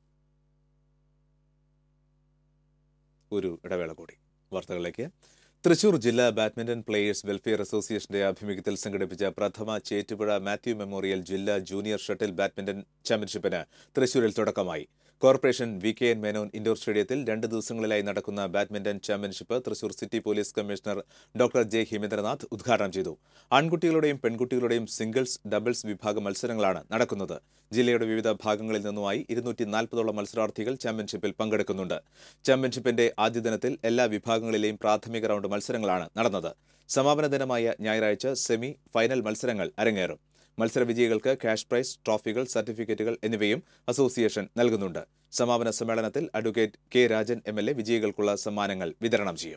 Speaker 3: ഒരു ഇടവേള കൂടി വാർത്തകളിലേക്ക് തൃശൂർ ജില്ലാ ബാഡ്മിന്റൺ പ്ലേയേഴ്സ് വെൽഫെയർ അസോസിയേഷന്റെ ആഭിമുഖ്യത്തിൽ സംഘടിപ്പിച്ച പ്രഥമ ചേറ്റുപുഴ മാത്യു മെമ്മോറിയൽ ജില്ലാ ജൂനിയർ ഷട്ടിൽ ബാഡ്മിന്റൺ ചാമ്പ്യൻഷിപ്പിന് തൃശൂരിൽ തുടക്കമായി corporation V K N Menon indoor സ്റ്റേഡിയത്തിൽ രണ്ട് ദിവസങ്ങളിലായി നടക്കുന്ന badminton championship Thrissur city police commissioner doctor J Himendranath ഉദ്ഘാടനം ചെയ്തു ആൺകുട്ടികളുടെയും പെൺകുട്ടികളുടെയും സിംഗിൾസ് ഡബിൾസ് വിഭാഗ മത്സരങ്ങളാണ് നടക്കുന്നത് ജില്ലയുടെ വിവിധ ഭാഗങ്ങളിൽ നിന്നുമായി ഇരുന്നൂറ്റി നാൽപ്പതോളം മത്സരാർത്ഥികൾ ചാമ്പ്യൻഷിപ്പിൽ പങ്കെടുക്കുന്നുണ്ട് ചാമ്പ്യൻഷിപ്പിന്റെ ആദ്യ ദിനത്തിൽ എല്ലാ വിഭാഗങ്ങളിലെയും പ്രാഥമിക റൗണ്ട് മത്സരങ്ങളാണ് നടന്നത് സമാപന ദിനമായ ഞായറാഴ്ച സെമി ഫൈനൽ മത്സരങ്ങൾ അരങ്ങേറും മത്സര വിജയികൾക്ക് ക്യാഷ് പ്രൈസ് ട്രോഫികൾ സർട്ടിഫിക്കറ്റുകൾ എന്നിവയും അസോസിയേഷൻ നൽകുന്നുണ്ട് സമാപന സമ്മേളനത്തിൽ advocate K Rajan M L A വിജയികൾക്കുള്ള സമ്മാനങ്ങൾ വിതരണം ചെയ്യും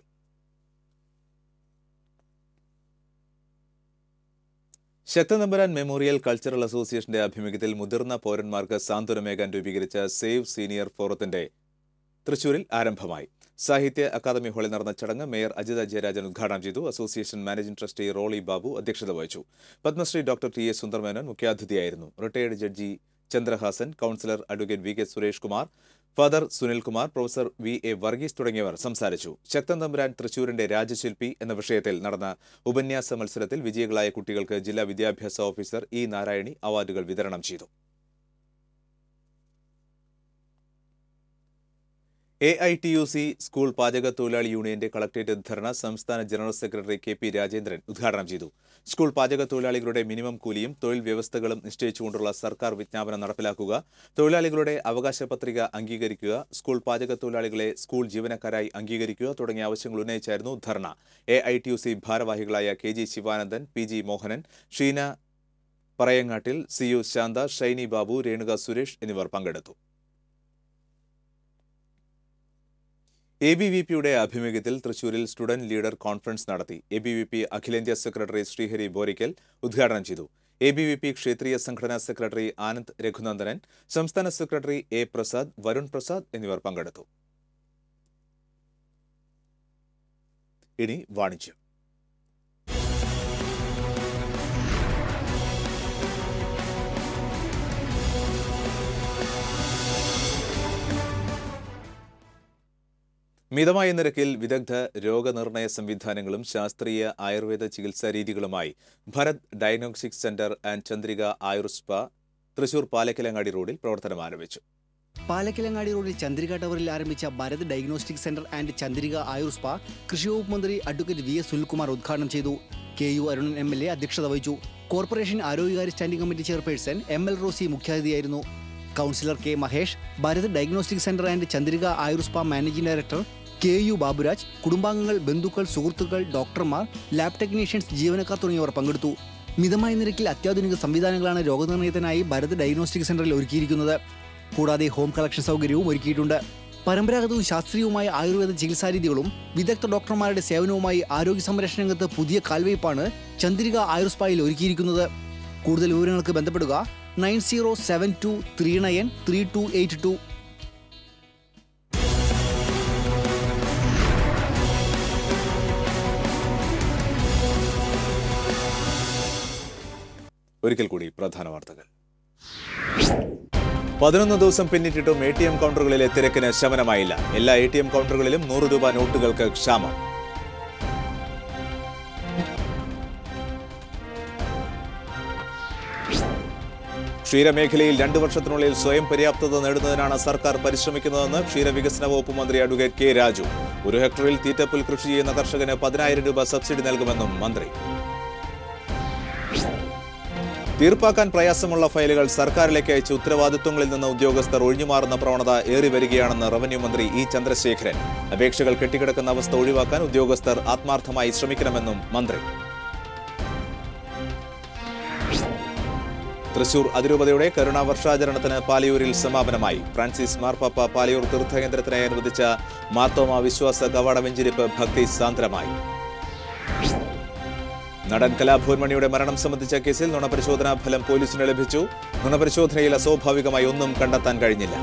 Speaker 3: ശക്തനമ്പരാൻ മെമ്മോറിയൽ കൾച്ചറൽ അസോസിയേഷന്റെ ആഭിമുഖ്യത്തിൽ മുതിർന്ന പൗരന്മാർക്ക് സാന്ത്വനമേകാൻ രൂപീകരിച്ച സേവ് സീനിയർ ഫോറത്തിന്റെ തൃശൂരിൽ ആരംഭമായി സാഹിത്യ അക്കാദമി ഹാളിൽ നടന്ന ചടങ്ങ് മേയർ അജിത ജയരാജൻ ഉദ്ഘാടനം ചെയ്തു association managing trustee Roly Babu അധ്യക്ഷത വഹിച്ചു Padma Shri doctor T A Sundar Menon മുഖ്യാതിഥിയായിരുന്നു retired judge Chandrahasan councillor advocate V K Suresh Kumar father Sunilkumar professor V A Varghese തുടങ്ങിയവർ സംസാരിച്ചു ശക്തൻ തമ്പുരാൻ തൃശൂരിന്റെ രാജശില്പി എന്ന വിഷയത്തിൽ നടന്ന ഉപന്യാസ മത്സരത്തിൽ വിജയികളായ കുട്ടികൾക്ക് ജില്ലാ വിദ്യാഭ്യാസ ഓഫീസർ ഇ നാരായണി അവാർഡുകൾ വിതരണം ചെയ്തു A I T U C school പാചക തൊഴിലാളി യൂണിയന്റെ കളക്ടറേറ്റ് ധർണ സംസ്ഥാന general secretary K P Rajendran ഉദ്ഘാടനം ചെയ്തു സ്കൂൾ പാചക തൊഴിലാളികളുടെ മിനിമം കൂലിയും തൊഴിൽ വ്യവസ്ഥകളും നിശ്ചയിച്ചുകൊണ്ടുള്ള സർക്കാർ വിജ്ഞാപനം നടപ്പിലാക്കുക തൊഴിലാളികളുടെ അവകാശ പത്രിക അംഗീകരിക്കുക സ്കൂൾ പാചക തൊഴിലാളികളെ സ്കൂൾ ജീവനക്കാരായി അംഗീകരിക്കുക തുടങ്ങിയ ആവശ്യങ്ങൾ ഉന്നയിച്ചായിരുന്നു dharna A I T U C ഭാരവാഹികളായ K G Sivanandan P G Mohanan Sheena Parayangattil C U Shantha Shiny Babu Renuka Suresh എന്നിവർ പങ്കെടുത്തു എ ബി വി പിയുടെ ആഭിമുഖ്യത്തിൽ തൃശൂരിൽ സ്റ്റുഡന്റ് ലീഡർ കോൺഫറൻസ് നടത്തി എ ബി വി പി അഖിലേന്ത്യാ സെക്രട്ടറി ശ്രീഹരി ബോരിക്കൽ ഉദ്ഘാടനം ചെയ്തു എ ബി വി പി ക്ഷേത്രീയ സംഘടനാ സെക്രട്ടറി ആനന്ദ് രഘുനന്ദനൻ സംസ്ഥാന സെക്രട്ടറി എ പ്രസാദ് വരുൺ പ്രസാദ് എന്നിവർ പങ്കെടുത്തു ഇനി വാണിജ്യം മിതമായ നിരക്കിൽ വിദഗ്ധ രോഗനിർണയ സംവിധാനങ്ങളും ശാസ്ത്രീയ ആയുർവേദ ചികിത്സാ രീതികളുമായി Bharath diagnostic centre and Chandrika Ayurspa Thrissur Palakkilangadi റോഡിൽ പ്രവർത്തനം ആരംഭിച്ചു
Speaker 9: പാലക്കിലങ്ങാടി റോഡിൽ ചന്ദ്രിക ടവറിൽ ആരംഭിച്ച Bharath diagnostic centre and Chandrika Ayur spa കൃഷി വകുപ്പ് മന്ത്രി അഡ്വക്കേറ്റ് വി എസ് സുനിൽകുമാർ ഉദ്ഘാടനം ചെയ്തു K U Arunan M L A അധ്യക്ഷത വഹിച്ചു കോർപ്പറേഷൻ ആരോഗ്യകാര്യ standing committee chairperson M L Rosy മുഖ്യാതിഥിയായിരുന്നു councillor K Mahesh Bharath diagnostic centre and Chandrika Ayur spa managing director K U Baburaj കുടുംബാംഗങ്ങൾ ബന്ധുക്കൾ സുഹൃത്തുക്കൾ ഡോക്ടർമാർ ലാബ് ടെക്നീഷ്യൻസ് ജീവനക്കാർ തുടങ്ങിയവർ പങ്കെടുത്തു മിതമായ നിരക്കിൽ അത്യാധുനിക സംവിധാനങ്ങളാണ് രോഗനിർണയത്തിനായി ഭരത് ഡയഗ്നോസ്റ്റിക് സെന്ററിൽ ഒരുക്കിയിരിക്കുന്നത് കൂടാതെ ഹോം കളക്ഷൻ സൗകര്യവും ഒരുക്കിയിട്ടുണ്ട് പരമ്പരാഗതവും ശാസ്ത്രീയവുമായ ആയുർവേദ ചികിത്സാരീതികളും വിദഗ്ധ ഡോക്ടർമാരുടെ സേവനവുമായി ആരോഗ്യ സംരക്ഷണ രംഗത്ത് പുതിയ കാൽവയ്പ്പാണ് ചന്ദ്രിക ആയുർസ്പായിൽ ഒരുക്കിയിരിക്കുന്നത് കൂടുതൽ വിവരങ്ങൾക്ക് ബന്ധപ്പെടുക nine zero seven two three nine three two eight two
Speaker 3: ഒരിക്കൽ കൂടി പ്രധാന വാർത്തകൾ പതിനൊന്ന് ദിവസം പിന്നിട്ടിട്ടും എ ടി എം കൗണ്ടറുകളിലെ തിരക്കിന് ശമനമായില്ല എല്ലാ എ ടി എം കൗണ്ടറുകളിലും നൂറ് രൂപ നോട്ടുകൾക്ക് ക്ഷാമം ക്ഷീരമേഖലയിൽ രണ്ടു വർഷത്തിനുള്ളിൽ സ്വയം പര്യാപ്തത നേടുന്നതിനാണ് സർക്കാർ പരിശ്രമിക്കുന്നതെന്ന് ക്ഷീരവികസന വകുപ്പ് മന്ത്രി അഡ്വക്കേറ്റ് കെ രാജു ഒരു ഹെക്ടറിൽ തീറ്റപ്പുൽ കൃഷി ചെയ്യുന്ന കർഷകന് പതിനായിരം രൂപ സബ്സിഡി നൽകുമെന്നും മന്ത്രി തീർപ്പാക്കാൻ പ്രയാസമുള്ള ഫയലുകൾ സർക്കാരിലേക്ക് അയച്ച് ഉത്തരവാദിത്വങ്ങളിൽ നിന്ന് ഉദ്യോഗസ്ഥർ ഒഴിഞ്ഞുമാറുന്ന പ്രവണത ഏറി വരികയാണെന്ന് റവന്യൂ മന്ത്രി ഇ ചന്ദ്രശേഖരൻ അപേക്ഷകൾ കെട്ടിക്കിടക്കുന്ന അവസ്ഥ ഒഴിവാക്കാൻ ഉദ്യോഗസ്ഥർ ആത്മാർത്ഥമായി ശ്രമിക്കണമെന്നും മന്ത്രി തൃശൂർ അതിരൂപതയുടെ കരുണാവർഷാചരണത്തിന് പാലിയൂരിൽ സമാപനമായി ഫ്രാൻസിസ് മാർപ്പാപ്പ പാലിയൂർ തീർത്ഥകേന്ദ്രത്തിനായി അനുവദിച്ച മാർത്തോമ വിശ്വാസ കവാട വെഞ്ചിരിപ്പ് ഭക്തി സാന്ദ്രമായി നടൻ കലാഭവൻ മണിയുടെ മരണം സംബന്ധിച്ച കേസിൽ നുണപരിശോധനാ ഫലം പോലീസിന് ലഭിച്ചു നുണപരിശോധനയിൽ അസ്വാഭാവികമായി ഒന്നും കണ്ടെത്താൻ കഴിഞ്ഞില്ല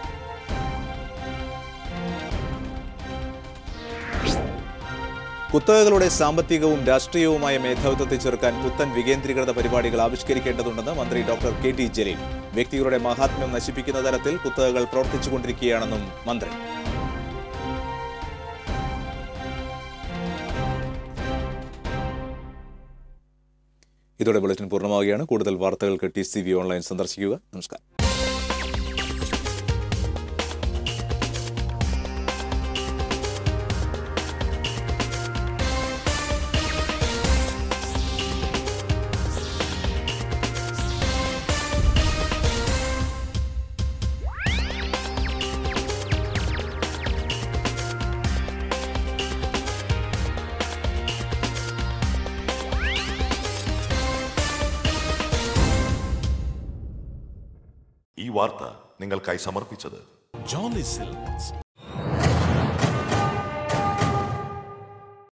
Speaker 3: കുത്തകകളുടെ സാമ്പത്തികവും രാഷ്ട്രീയവുമായ മേധാവിത്വത്തെ ചെറുക്കാൻ പുത്തൻ വികേന്ദ്രീകൃത പരിപാടികൾ ആവിഷ്കരിക്കേണ്ടതുണ്ടെന്ന് മന്ത്രി ഡോക്ടർ കെ ടി ജലീൽ വ്യക്തികളുടെ മഹാത്മ്യം നശിപ്പിക്കുന്ന തരത്തിൽ കുത്തകകൾ പ്രവർത്തിച്ചുകൊണ്ടിരിക്കുകയാണെന്നും മന്ത്രി ഇതോടെ ബുള്ളറ്റിൻ പൂർണ്ണമാവുകയാണ് കൂടുതൽ വാർത്തകൾക്ക് ടി സി വി ഓൺലൈൻ സന്ദർശിക്കുക നമസ്കാരം
Speaker 1: ഈ വാർത്ത നിങ്ങൾക്കായി സമർപ്പിച്ചത്
Speaker 10: Jolly Silks,